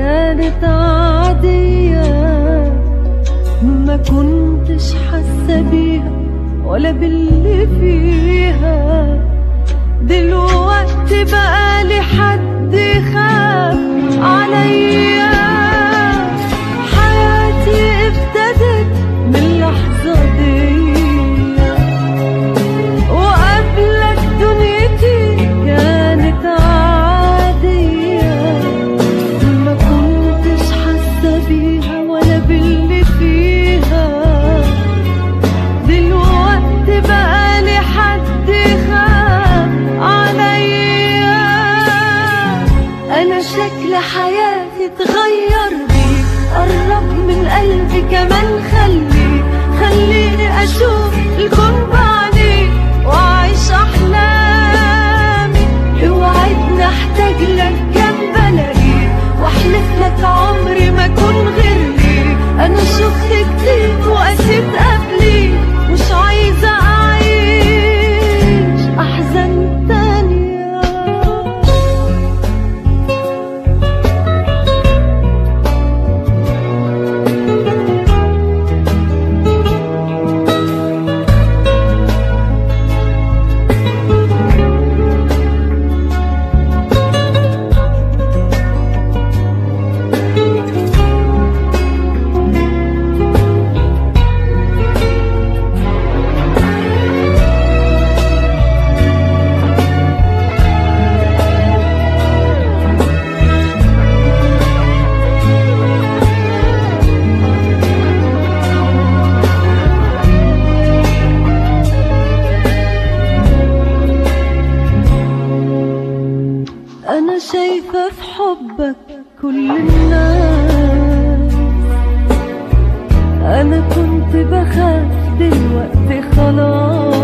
كانت عادية ما كنتش حاسة بيها ولا باللي فيها دلوقتي بقى لي حد يخاف عليا حياتي ابتدت من اللحظة دي وقبلك دنيتي كانت عادية ما كنتش حاسة بيها ولا باللي فيها دلوقتي بقى لي حد يخاف عليا انا شكل حياتي اتغير بيك قرب من قلبي كمان خليك خليني اشوف الكون بعينيك واعيش احلامي اوعدني احتاج لك جنب الاقيك واحلف لك عمري ما اكون غير ليك انا شفت كتير وقسيت قبليك مش عايزه اعيش احزان تانيه أنا شايفة في حبك كل الناس أنا كنت بخاف دلوقتي خلاص